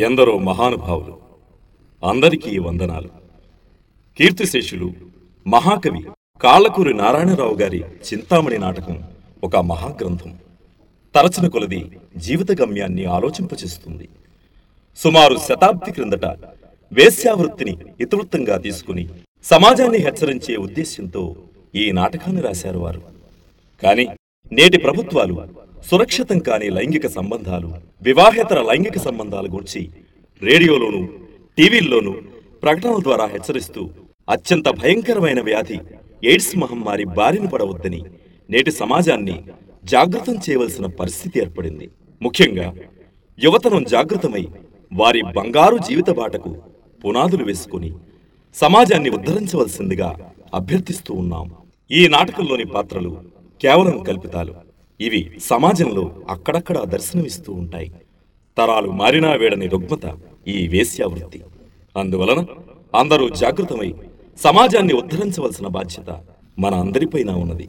ఎందరో మహానుభావులు అందరికీ వందనాలు కీర్తిశేషులు మహాకవి కాళ్ళకూరి నారాయణరావు గారి చింతామణి నాటకం ఒక మహాగ్రంథం తరచిన కొలది జీవిత గమ్యాన్ని ఆలోచింపచేస్తుంది సుమారు శతాబ్ది క్రిందట వేశ్యావృత్తిని ఇతివృత్తంగా తీసుకుని సమాజాన్ని హెచ్చరించే ఉద్దేశ్యంతో ఈ నాటకాన్ని రాశారు వారు కానీ నేటి ప్రభుత్వాలు సురక్షితం కాని లైంగిక సంబంధాలు వివాహేతర లైంగిక సంబంధాల గురించి రేడియోలోనూ టీవీల్లోనూ ప్రకటనల ద్వారా హెచ్చరిస్తూ అత్యంత భయంకరమైన వ్యాధి ఎయిడ్స్ మహమ్మారి బారిన పడవద్దని నేటి సమాజాన్ని జాగృతం చేయవలసిన పరిస్థితి ఏర్పడింది ముఖ్యంగా యువతనం జాగృతమై వారి బంగారు జీవిత బాటకు పునాదులు వేసుకుని సమాజాన్ని ఉద్ధరించవలసిందిగా అభ్యర్థిస్తూ ఉన్నాం ఈ నాటకంలోని పాత్రలు కేవలం కల్పితాలు ఇవి సమాజంలో అక్కడక్కడా దర్శనమిస్తూ ఉంటాయి తరాలు మారినా వేడని రుగ్మత ఈ వేశ్యావృత్తి అందువలన అందరూ జాగృతమై సమాజాన్ని ఉద్ధరించవలసిన బాధ్యత మన అందరిపైన ఉన్నది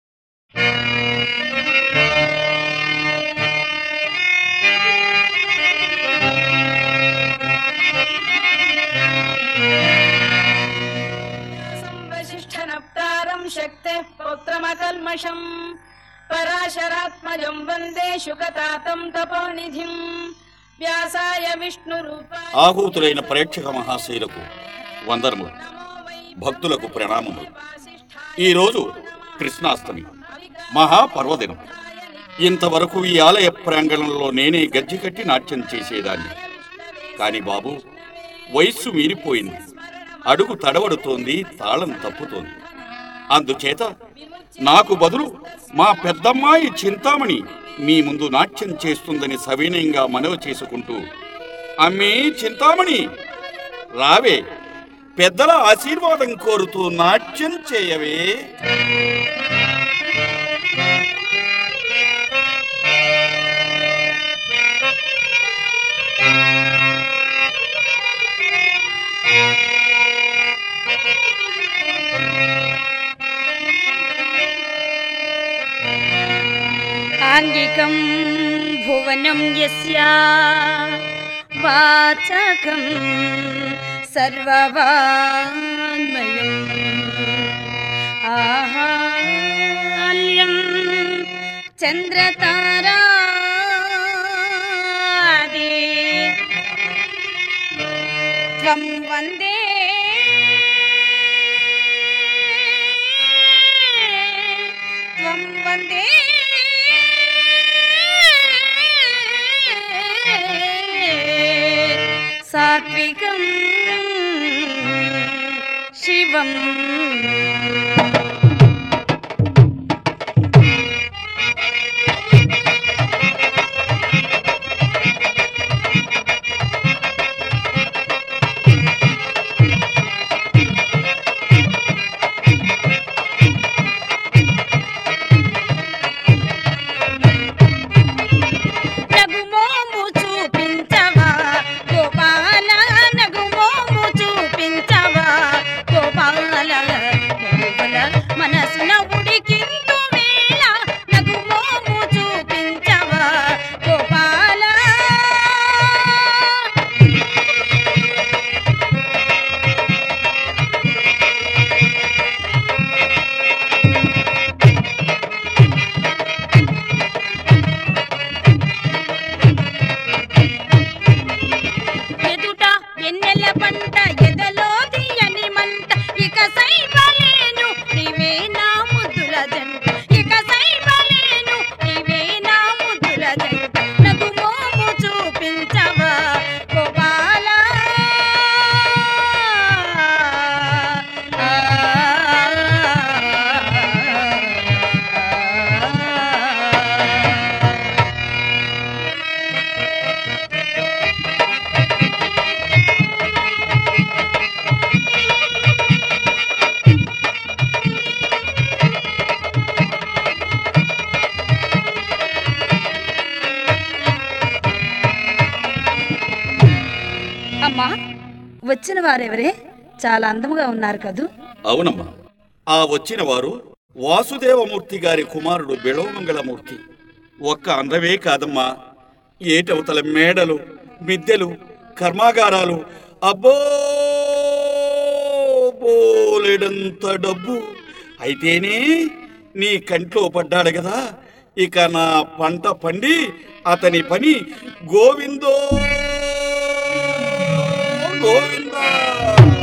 సంవశిష్ఠనప్తారం శక్తిః పౌత్రమకల్మషం పరాశరాత్మజం వందే శుకతాతం తపోనిధిం వ్యాసాయ విష్ణురూపాయ ఆహూతులైన ప్రేక్షక మహాశైలకు వందనములు భక్తులకు ప్రణామములు ఈరోజు కృష్ణాష్టమి మహాపర్వదినం ఇంతవరకు ఈ ఆలయ ప్రాంగణంలో నేనే గజ్జి కట్టి నాట్యం చేసేదాన్ని కాని బాబు వయస్సు మీరిపోయింది అడుగు తడబడుతోంది తాళం తప్పుతోంది అందుచేత నాకు బదులు మా పెద్దమ్మాయి చింతామణి మీ ముందు నాట్యం చేస్తుందని సవినయంగా మనవి చేసుకుంటూ అమ్మీ చింతామణి రావే పెద్దల ఆశీర్వాదం కోరుతూ నాట్యం చేయవే ఆంగికం భువనం యస్యా వాచకం సర్వవాన్మయం ఆహాల్యం చంద్రతారాది త్వం వందే త్వం వందే సాత్వికం శివం నగుమోము చూపించవా గోపాల నగుమోము చూపించవా గోపాల గోపాల మనసున ఉడికింతు వేళ నగుమోము చూపించవా గోపాల ఎదుట వెన్నెల పంట ఎదలో తీయని మంట ఇక సైబలేను నీవే నా ముద్దుల జంట ఇక సైబలేను నీవే నా ముద్దుల జంట నగు మోము చూపించవా గోపాల అమ్మా వచ్చిన వారెవరే చాలా అందముగా ఉన్నారు కదూ అవునమ్మా ఆ వచ్చిన వారు వాసుదేవమూర్తి గారి కుమారుడు బిళవమంగళమూర్తి ఒక్క అందమే కాదమ్మా ఏటవతల మేడలు మిద్దెలు కర్మాగారాలు అబ్బో బోలెడంత డబ్బు అయితేనే నీ కంట్లో పడ్డాడు కదా ఇక నా పంట పండి అతని పని గోవిందో గోవిందా